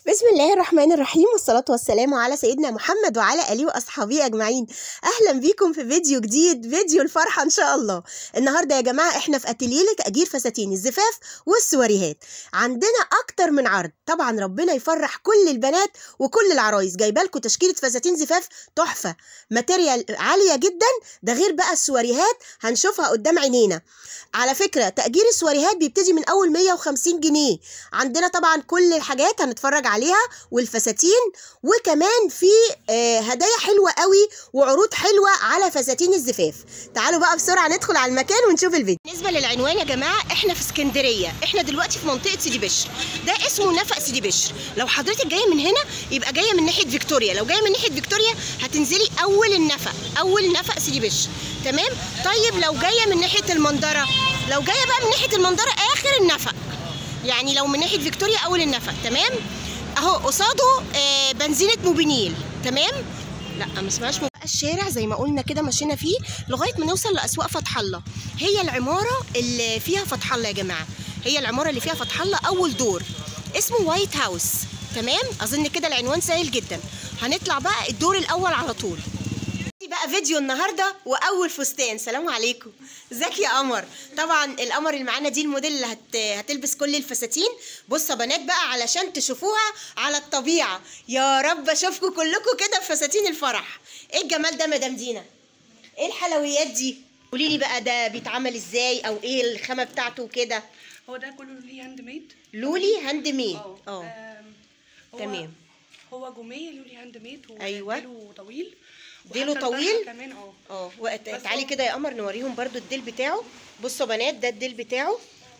بسم الله الرحمن الرحيم والصلاة والسلام على سيدنا محمد وعلى آله وأصحابه أجمعين أهلا بيكم في فيديو جديد فيديو الفرحة إن شاء الله النهاردة يا جماعة إحنا في أتيليه لتأجير فساتين الزفاف والسواريهات عندنا أكتر من عرض طبعا ربنا يفرح كل البنات وكل العرايس جايبه لكم تشكيلة فساتين زفاف تحفة ماتيريال عالية جدا ده غير بقى السواريهات هنشوفها قدام عينينا على فكرة تأجير السواريهات بيبتدي من أول 150 جنيه عندنا طبعا كل الحاجات هنتفرج عليها والفساتين وكمان في آه، هدايا حلوة قوي وعروض حلوة على فساتين الزفاف تعالوا بقى بسرعة ندخل على المكان ونشوف الفيديو بالنسبة للعنوان يا جماعة احنا في اسكندرية احنا دلوقتي في منطقة سيدي بشر ده اسمه نفق سيدي بشر لو حضرتك جاية من هنا يبقى جاية من ناحية فيكتوريا لو جاية من ناحية فيكتوريا هتنزلي أول النفق أول نفق سيدي بشر تمام طيب لو جاية من ناحية المنظرة لو جاية بقى من ناحية المنظرة آخر النفق يعني لو من ناحيه فيكتوريا اول النفق تمام اهو قصاده آه بنزينه موبينيل تمام لا ما اسمهاش مو... الشارع زي ما قلنا كده مشينا فيه لغايه ما نوصل لاسواق فتح الله هي العماره اللي فيها فتح الله يا جماعه هي العماره اللي فيها فتح الله اول دور اسمه وايت هاوس تمام اظن كده العنوان سهل جدا هنطلع بقى الدور الاول على طول دي بقى فيديو النهارده واول فستان سلام عليكم ازيك يا قمر طبعا القمر اللي معانا دي الموديل اللي هت... هتلبس كل الفساتين بصوا يا بنات بقى علشان تشوفوها على الطبيعه يا رب اشوفكم كلكم كده في فساتين الفرح ايه الجمال ده مدام دينا ايه الحلويات دي قولي لي بقى ده بيتعمل ازاي او ايه الخامه بتاعته وكده هو ده كله لولي هاند ميد لولي هاند ميد اه اه آم، هو- تمام. هو جوميه لولي هاند ميد أيوة. ديله طويل ديله وحتى الطرحة طويل؟ كمان اه اه وقت- بس تعالي هو- كده يا قمر نوريهم برضو الديل بتاعه بصوا يا بنات ده الديل بتاعه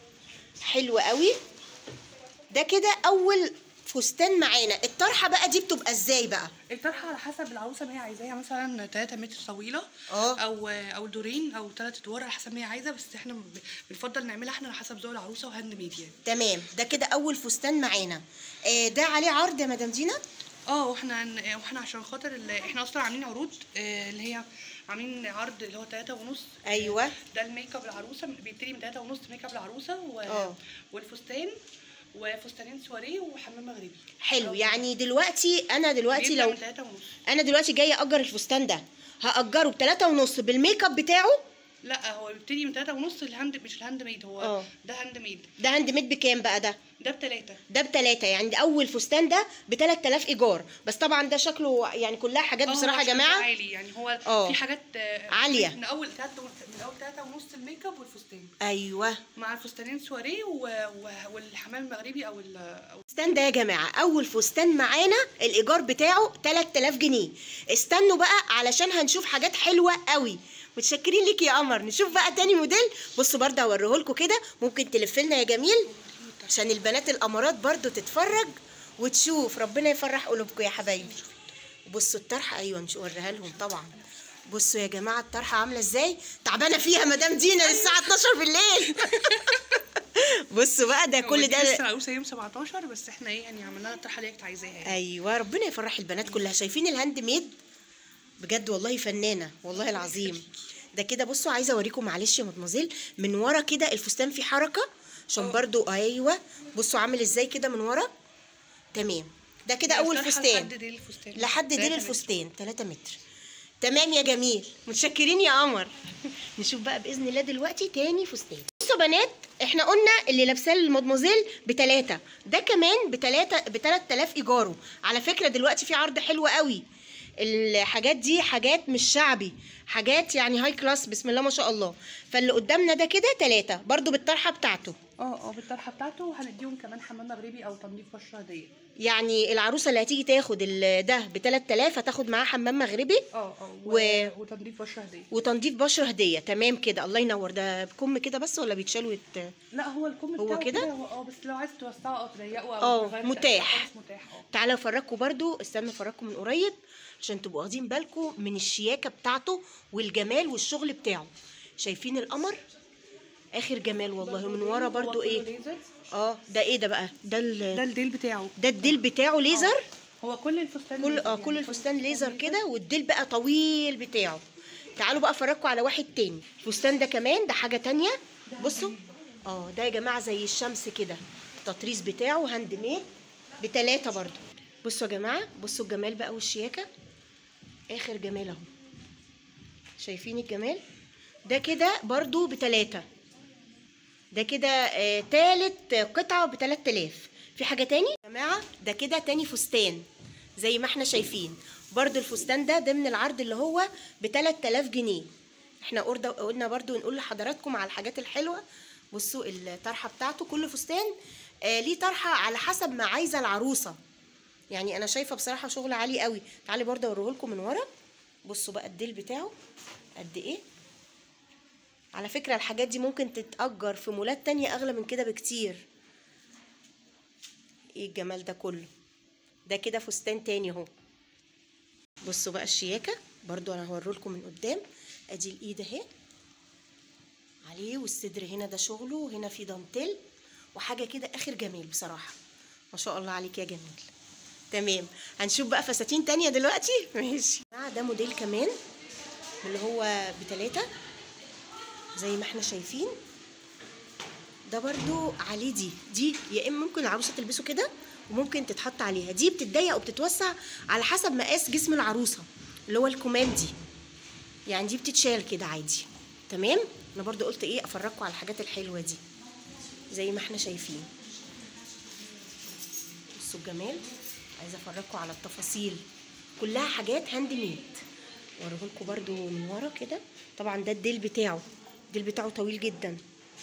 حلو قوي ده كده اول فستان معانا الطرحه بقى دي بتبقى ازاي بقى الطرحه على حسب العروسه ما هي عايزاها مثلا 3 متر طويله اه. او او دورين او ثلاث ادوار على حسب ما هي عايزه بس احنا ب- بنفضل نعملها احنا على حسب ذوق العروسه وهاند ميد يعني تمام ده كده اول فستان معانا آه ده عليه عرض يا مدام دينا اه واحنا هن- واحنا عشان خاطر ال- احنا اصلا عاملين عروض آه، اللي هي عاملين عرض اللي هو 3 ونص ايوه ده الميك اب العروسه بيبتدي من 3 ونص ميك اب العروسه و... اه. والفستان وفستانين سواريه وحمام مغربي حلو يعني دلوقتي انا دلوقتي بيبدأ لو من 3 ونص انا دلوقتي جايه اجر الفستان ده هاجره بتلاتة ونص بالميك اب بتاعه لا هو بيبتدي من 3 ونص الهاند مش الهاند ميد هو اه. ده هاند ميد ده هاند ميد بكام بقى ده ده بتلاتة ده بتلاتة يعني ده اول فستان ده ب 3000 ايجار بس طبعا ده شكله يعني كلها حاجات اه، بصراحه يا عشان ده جماعه عالي يعني هو اه. في حاجات آه، عالية. من اول 3 من اول 3 ونص الميك اب والفستان ايوه مع الفستانين سواريه و... و... والحمام المغربي او ال... او الفستان ده يا جماعه اول فستان معانا الايجار بتاعه 3000 جنيه استنوا بقى علشان هنشوف حاجات حلوه قوي متشكرين ليك يا قمر نشوف بقى تاني موديل بصوا برضه هوريه لكم كده ممكن تلف لنا يا جميل عشان البنات الامارات برضه تتفرج وتشوف ربنا يفرح قلوبكم يا حبايبي بصوا الطرحه ايوه مش اوريها لهم طبعا بصوا يا جماعه الطرحه عامله ازاي تعبانه فيها مدام دينا للساعه 12 بالليل بصوا بقى ده كل هو دي ده لسه العروسه يوم 17 بس احنا ايه يعني عملنا لها الطرحه اللي هي كانت عايزاها يعني ايوه ربنا يفرح البنات كلها شايفين الهاند ميد بجد والله فنانه والله العظيم ده كده بصوا عايزه اوريكم معلش يا مدمزيل من ورا كده الفستان فيه حركه عشان برضو ايوه بصوا عامل ازاي كده من ورا تمام ده كده اول الطرحة فستان لحد ديل الفستان لحد ديل تلاتة متر. الفستان 3 متر تمام يا جميل متشكرين يا قمر نشوف بقى باذن الله دلوقتي تاني فستان بصوا يا بنات احنا قلنا اللي لابساه المدموزيل بتلاتة ده كمان بتلاتة ب 3000 ايجاره على فكره دلوقتي في عرض حلو قوي الحاجات دي حاجات مش شعبي حاجات يعني هاي كلاس بسم الله ما شاء الله فاللي قدامنا ده كده تلاتة برضو بالطرحه بتاعته اه اه بالطرحه بتاعته وهنديهم كمان حمام مغربي او تنظيف بشره هديه يعني العروسه اللي هتيجي تاخد ال- ده ب 3000 هتاخد معاه حمام مغربي اه اه و- و... وتنظيف بشره هديه وتنظيف بشره هديه تمام كده الله ينور ده بكم كده بس ولا بيتشال ويت لا هو الكم هو بتاعه كده؟ هو اه بس لو عايز توسعه او تضيقه اه، او تغير متاح. خالص متاح اه تعالى افرجكم برضو استنى افرجكم من قريب عشان تبقوا واخدين بالكم من الشياكه بتاعته والجمال والشغل بتاعه شايفين القمر اخر جمال والله من ورا هو برضو كله ايه ليزر. اه ده ايه ده بقى ده ده ال... الديل بتاعه ده الديل بتاعه ليزر هو كل الفستان كل ليزر اه يعني كل الفستان ليزر كده والديل بقى طويل بتاعه تعالوا بقى افرجكم على واحد تاني الفستان ده كمان ده حاجه تانية بصوا اه ده يا جماعه زي الشمس كده التطريز بتاعه هاند ميد بتلاتة برضو بصوا يا جماعة بصوا الجمال بقى والشياكة اخر جمال اهو شايفين الجمال ده كده برضو بتلاتة ده كده آه تالت قطعة بتلات آلاف في حاجة تاني يا جماعة ده كده تاني فستان زي ما احنا شايفين برضو الفستان ده ضمن العرض اللي هو بتلات آلاف جنيه احنا قرد- قلنا برضو نقول لحضراتكم على الحاجات الحلوة بصوا الطرحة بتاعته كل فستان آه ليه طرحة على حسب ما عايزة العروسة يعني انا شايفة بصراحة شغل عالي قوي تعالي برضو اوريه لكم من ورا بصوا بقى الديل بتاعه قد ايه على فكرة الحاجات دي ممكن تتأجر في مولات تانية أغلى من كده بكتير ايه الجمال ده كله ده كده فستان تاني اهو بصوا بقى الشياكة برضو انا هوريلكم من قدام ادي الايد اهي عليه والصدر هنا ده شغله وهنا في دانتيل وحاجة كده اخر جمال بصراحة ما شاء الله عليك يا جميل تمام هنشوف بقى فساتين تانية دلوقتي ماشي ده موديل كمان اللي هو بتلاتة زي ما احنا شايفين ده برضو عليه دي دي يا اما ممكن العروسه تلبسه كده وممكن تتحط عليها دي بتتضيق وبتتوسع على حسب مقاس جسم العروسه اللي هو الكمام دي يعني دي بتتشال كده عادي تمام انا برضو قلت ايه افرجكم على الحاجات الحلوه دي زي ما احنا شايفين بصوا الجمال عايزه افرجكم على التفاصيل كلها حاجات هاند ميد اوريهولكم برضو من ورا كده طبعا ده الديل بتاعه الديل بتاعه طويل جدا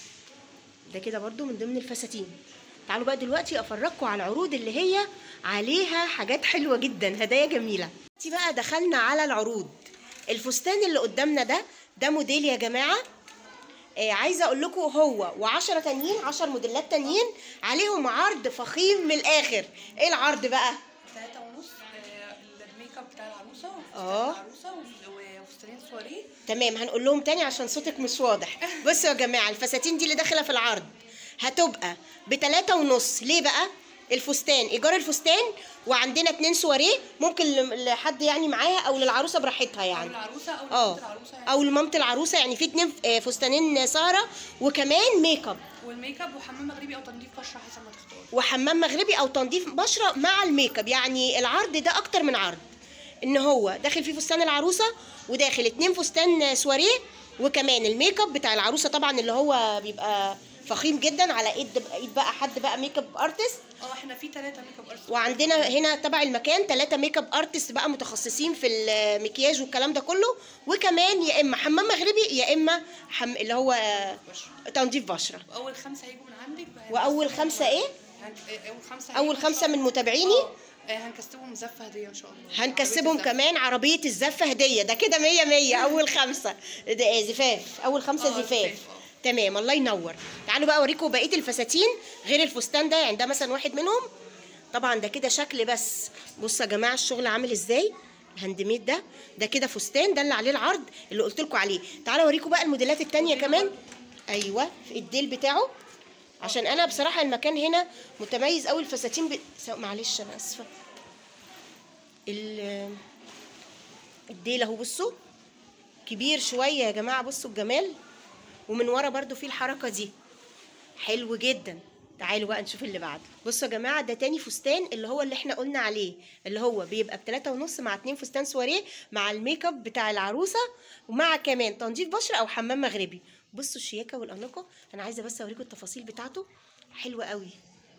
ده كده برضو من ضمن الفساتين تعالوا بقى دلوقتي افرجكم على العروض اللي هي عليها حاجات حلوه جدا هدايا جميله دلوقتي بقى دخلنا على العروض الفستان اللي قدامنا ده ده موديل يا جماعه آه عايزه اقول لكم هو و10 تانيين 10 موديلات تانيين عليهم عرض فخيم من الاخر ايه العرض بقى تلاتة ونص آه، الميك اب بتاع العروسة آه. وفستان العروسة و- وفستانين سواريه تمام هنقول لهم تاني عشان صوتك مش واضح بصوا يا جماعه الفساتين دي اللي داخله في العرض هتبقى بتلاتة ونص ليه بقى الفستان ايجار الفستان وعندنا اتنين سواريه ممكن ل- لحد يعني معاها او للعروسه براحتها او يعني العروسة او اه لبنت العروسة يعني. او لمامه العروسه يعني في اتنين آه، فستانين سهره وكمان ميك اب والميك اب وحمام مغربي او تنظيف بشرة حسب ما تختار وحمام مغربي او تنظيف بشره مع الميك اب يعني العرض ده اكتر من عرض ان هو داخل فيه فستان العروسه وداخل اتنين فستان سواريه وكمان الميك اب بتاع العروسه طبعا اللي هو بيبقى فخيم جدا على ايد ايد بقى حد بقى ميك اب ارتست اه احنا في تلاتة ميك اب ارتست وعندنا هنا تبع المكان ثلاثة ميك اب ارتست بقى متخصصين في المكياج والكلام ده كله وكمان يا اما حمام مغربي يا اما حم... اللي هو بشرة. تنظيف بشره واول خمسة هيجوا من عندك بقى واول خمسه ايه هن- آه، اول خمسة اول هيجوا إن خمسه شاء من الله. متابعيني اه آه، هنكسبهم زفة هدية ان شاء الله هنكسبهم عربية الزفة. كمان عربية الزفة هدية ده كده مية مية أول خمسة ده زفاف أول خمسة آه، زفاف زفاف، آه. تمام الله ينور تعالوا بقى أوريكم بقية الفساتين غير الفستان ده يعني ده مثلا واحد منهم طبعا ده كده شكل بس بصوا يا جماعة الشغل عامل ازاي الهاند ميد ده ده كده فستان ده اللي عليه العرض اللي قلت لكم عليه تعالوا اوريكم بقى الموديلات التانية كمان ايوه الديل بتاعه عشان انا بصراحه المكان هنا متميز قوي الفساتين ب... سو- معلش انا اسفه ال- الديل اهو بصوا كبير شويه يا جماعه بصوا الجمال ومن ورا برضو في الحركه دي حلو جدا تعالوا بقى نشوف اللي بعده بصوا يا جماعه ده تاني فستان اللي هو اللي احنا قلنا عليه اللي هو بيبقى بتلاتة ونص مع اتنين فستان سواريه مع الميك اب بتاع العروسه ومع كمان تنظيف بشره او حمام مغربي بصوا الشياكه والاناقه انا عايزه بس اوريكم التفاصيل بتاعته حلوه قوي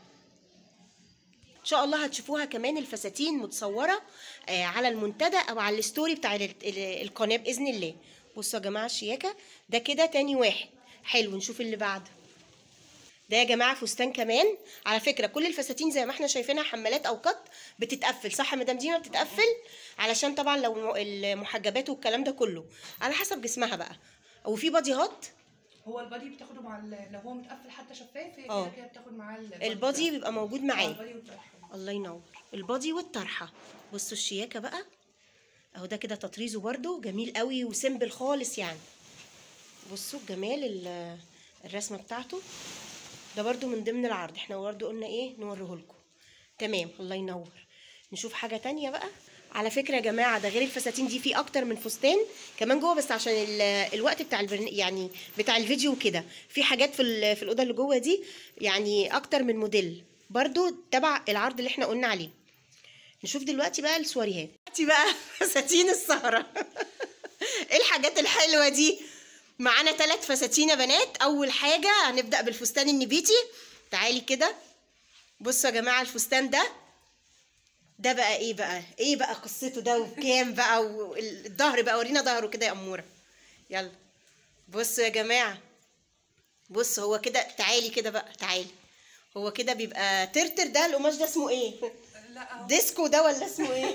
ان شاء الله هتشوفوها كمان الفساتين متصوره آه، على المنتدى او على الستوري بتاع ال- ال- القناه باذن الله بصوا يا جماعه الشياكه ده كده تاني واحد حلو نشوف اللي بعده ده يا جماعه فستان كمان على فكره كل الفساتين زي ما احنا شايفينها حمالات او قط بتتقفل صح يا مدام ديما بتتقفل علشان طبعا لو م- المحجبات والكلام ده كله على حسب جسمها بقى وفي باديهات هو البادي بتاخده مع ال- لو هو متقفل حتى شفاف هي اه. كده كده بتاخد معاه ال- البادي بيبقى موجود اه، معاه البادي والطرحة. الله ينور البادي والطرحه بصوا الشياكه بقى اهو ده كده تطريزه برده جميل قوي وسيمبل خالص يعني بصوا جمال ال- الرسمه بتاعته ده برده من ضمن العرض احنا برده قلنا ايه نوريه لكم تمام الله ينور نشوف حاجه تانية بقى على فكره يا جماعه ده غير الفساتين دي في اكتر من فستان كمان جوه بس عشان ال- الوقت بتاع البرن... يعني بتاع الفيديو كده في حاجات في ال- في الاوضه اللي جوه دي يعني اكتر من موديل برضو تبع العرض اللي احنا قلنا عليه نشوف دلوقتي بقى السواريهات دلوقتي بقى فساتين السهرة ايه الحاجات الحلوة دي معانا ثلاث فساتين يا بنات اول حاجة هنبدأ بالفستان النبيتي تعالي كده بصوا يا جماعة الفستان ده ده بقى ايه بقى ايه بقى قصته ده وبكام بقى والظهر بقى ورينا ظهره كده يا اموره يلا بصوا يا جماعه بص هو كده تعالي كده بقى تعالي هو كده بيبقى ترتر ده القماش ده اسمه ايه لا اهو ديسكو ده ولا اسمه ايه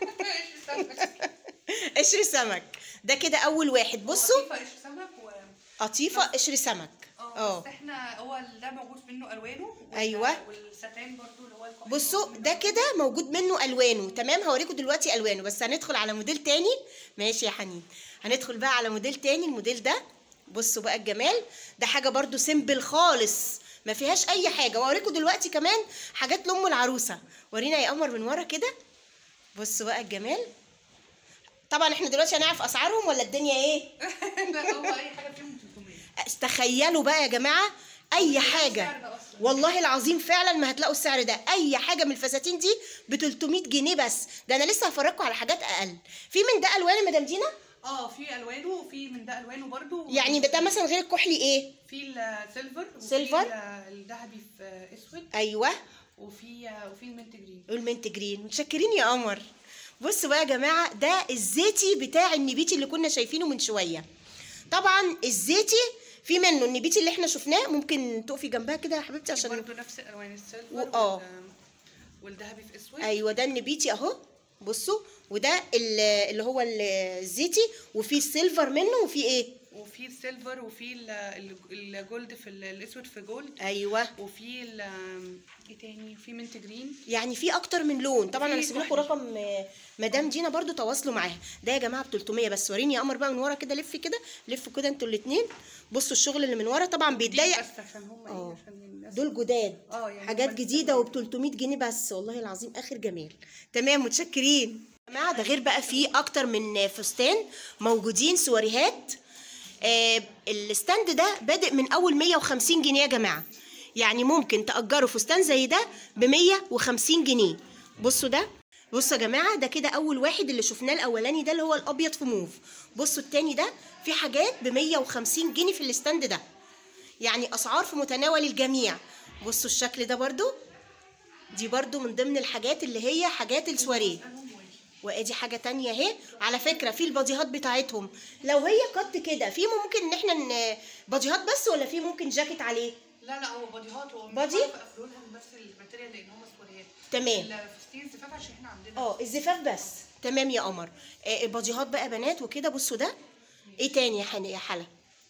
قشر سمك ده كده اول واحد بصوا قطيفة قشر سمك و قطيفه قشر سمك اه اه بس احنا هو ده موجود منه الوانه وال- أيوة. والستان برضو اللي هو الكحلي بصوا موجود ده منه كده موجود منه الوانه تمام هوريكم دلوقتي الوانه بس هندخل على موديل تاني ماشي يا حنين هندخل بقى على موديل تاني الموديل ده بصوا بقى الجمال ده حاجه برضو سيمبل خالص ما فيهاش اي حاجه واوريكم دلوقتي كمان حاجات لام العروسه ورينا يا قمر من ورا كده بصوا بقى الجمال طبعا احنا دلوقتي هنعرف اسعارهم ولا الدنيا ايه لا هو اي حاجه فيهم 300 تخيلوا بقى يا جماعه اي حاجه السعر ده أصلاً. والله العظيم فعلا ما هتلاقوا السعر ده اي حاجه من الفساتين دي ب 300 جنيه بس ده انا لسه هفرجكم على حاجات اقل في من ده الوان يا مدام دينا اه في الوانه وفي من ده الوانه برضو يعني ده مثلا غير الكحلي ايه في السيلفر وفي سيلفر. ال- الذهبي في اسود ايوه وفي وفي المنت جرين والمنت جرين متشكرين يا قمر بصوا بقى يا جماعه ده الزيتي بتاع النبيتي اللي كنا شايفينه من شويه طبعا الزيتي في منه النبيتي اللي احنا شفناه ممكن تقفي جنبها كده يا حبيبتي عشان برضو نفس الوان السيلفر و- اه. وال- والذهبي في اسود ايوه ده النبيتي اهو بصوا وده ال- اللي هو ال- الزيتي وفي السيلفر منه وفي ايه وفي السيلفر وفي ال- ال- الجولد في ال- الاسود في جولد ايوه وفي ال- ايه تاني في منت جرين يعني في اكتر من لون طبعا انا وفي هسيب لكم كحلي. رقم آه، مدام دينا برضو تواصلوا معاها ده يا جماعه ب 300 بس وريني يا قمر بقى من ورا كده لف كده لفوا كده انتوا الاثنين بصوا الشغل اللي من ورا طبعا بيتضايق بس عشان هم اه. ايه عشان الناس دول جداد اه يعني حاجات هم جديده وب 300 جنيه بس والله العظيم اخر جمال تمام متشكرين يا جماعه ده غير بقى في اكتر من فستان موجودين سواريهات آه الستاند ده بادئ من اول 150 جنيه يا جماعه يعني ممكن تأجروا فستان زي ده ب 150 جنيه بصوا ده بصوا يا جماعه ده كده اول واحد اللي شفناه الاولاني ده اللي هو الابيض في موف بصوا التاني ده في حاجات ب 150 جنيه في الستاند ده يعني اسعار في متناول الجميع بصوا الشكل ده برضو دي برضو من ضمن الحاجات اللي هي حاجات السواريه وادي حاجه تانية اهي على فكره في الباديهات بتاعتهم لو هي قط كده في ممكن ان احنا ن... باديهات بس ولا في ممكن جاكيت عليه لا لا هو باديهات هو مش بادي؟ عارفة قفلوا لهم بس الماتيريال لان هم سواريات تمام الفستين زفاف عشان احنا عندنا اه الزفاف بس تمام يا قمر آه الباديهات بقى بنات وكده بصوا ده ايه تاني يا حنا يا حلا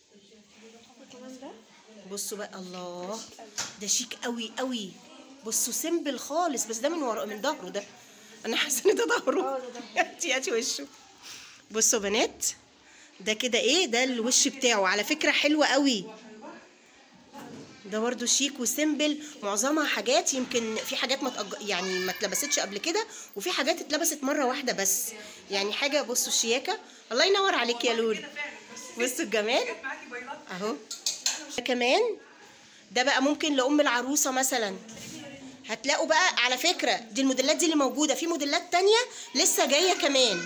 بصوا بقى الله ده شيك قوي قوي بصوا سيمبل خالص بس ده من ورا من ظهره ده انا حاسه ان ده ظهره هاتي هاتي وشه بصوا بنات ده كده ايه ده الوش بتاعه على فكره حلوه قوي ده برضو شيك وسيمبل معظمها حاجات يمكن في حاجات ما تأج... يعني ما اتلبستش قبل كده وفي حاجات اتلبست مره واحده بس يعني حاجه بصوا الشياكه الله ينور عليك يا لول كده فعلا بس بصوا الجمال جت معاكي بيضات اهو ده كمان ده بقى ممكن لأم العروسة مثلا هتلاقوا بقى على فكرة دي الموديلات دي اللي موجودة في موديلات تانية لسه جاية كمان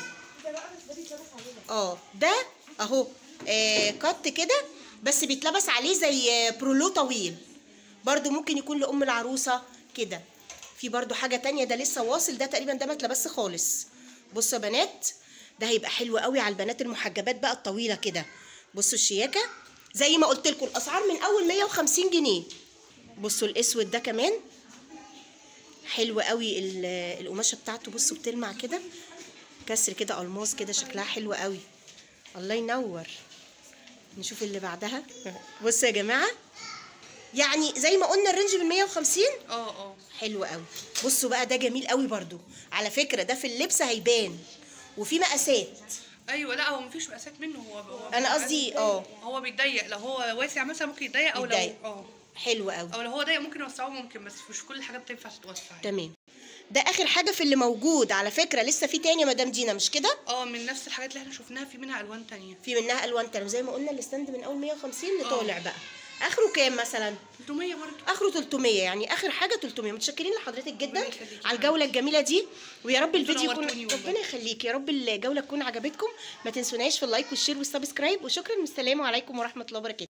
اه ده اهو آه كات كده بس بيتلبس عليه زي آه، برولو طويل برضو ممكن يكون لأم العروسة كده في برضو حاجة تانية ده لسه واصل ده تقريبا ده ما اتلبسش خالص بصوا يا بنات ده هيبقى حلو قوي على البنات المحجبات بقى الطويلة كده بصوا الشياكة زي ما قلت لكم الأسعار من أول 150 جنيه بصوا الأسود ده كمان حلو قوي ال- القماشة بتاعته بصوا بتلمع كده كسر كده ألماس كده شكلها حلو قوي الله ينور نشوف اللي بعدها بصوا يا جماعة يعني زي ما قلنا الرينج من 150 اه اه حلو قوي بصوا بقى ده جميل قوي برضو على فكرة ده في اللبس هيبان وفي مقاسات ايوه لا هو مفيش مقاسات منه هو هو أنا قصدي اه هو بيتضيق لو هو واسع مثلا ممكن يتضيق او يتضيق. لو اه حلو قوي او لو هو ضيق ممكن يوسعوه ممكن بس مش كل حاجه بتنفع تتوسع يعني. تمام ده اخر حاجه في اللي موجود على فكره لسه في تاني يا مدام دينا مش كده اه من نفس الحاجات اللي احنا شفناها في منها الوان تانية في منها الوان تانية زي ما قلنا الستاند من اول 150 لطالع بقى اخره كام مثلا 300 برضه اخره 300 يعني اخر حاجه 300 متشكرين لحضرتك جدا ربنا يخليكي. على الجوله الجميله دي ويا رب انتوا الفيديو يكون نورتوني والله. ربنا يخليك يا رب الجوله تكون عجبتكم ما تنسوناش في اللايك والشير والسبسكرايب وشكرا والسلام عليكم ورحمه الله وبركاته